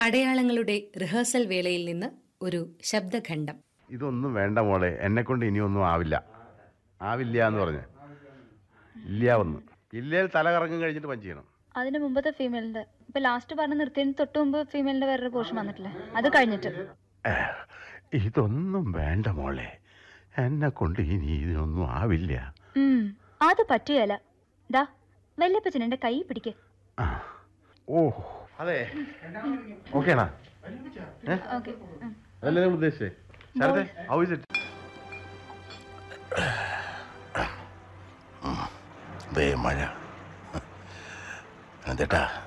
അടയാളങ്ങളുടെ rehearsal വേളയിൽ നിന്ന് ഒരു ശബ്ദഖണ്ഡം ഇതൊന്നും വേണ്ട മോളെ എന്നെ കൊണ്ട് ഇനിയൊന്നും ആവില്ല ആവില്ല എന്ന് പറഞ്ഞ് ഇല്ല ഒന്ന് ഇല്ലയിൽ തല കറങ്ങും കഴിഞ്ഞിട്ട് പഞ്ച് ചെയ്യണം അതിന് മുമ്പത്തെ ഫീമെയിലിന്റെ ഇപ്പൊ ലാസ്റ്റ് പറഞ്ഞ നിർത്തിയതിന് തൊട്ട് മുമ്പ് ഫീമെയിലിന്റെ വേറൊരു പോർഷൻ വന്നിട്ടില്ലേ അത് കഴിഞ്ഞിട്ട് ഏ, ഇതൊന്നും വേണ്ട മോളെ എന്നെ കൊണ്ട് ഇനി ഇതിനൊന്നും ആവില്ല ഉം, അത് പറ്റുകയല്ല ദാ വല്യപ്പച്ചൻ എന്റെ കൈ പിടിക്ക് ആ. ഓ അതെ ഓക്കേണാ ഓക്കെ അതല്ലേ നിങ്ങൾ ഉദ്ദേശിച്ചേ ശരത്തെ ഹൗ ഇസ് ഇറ്റ് ദേ മഴ ചേട്ടാ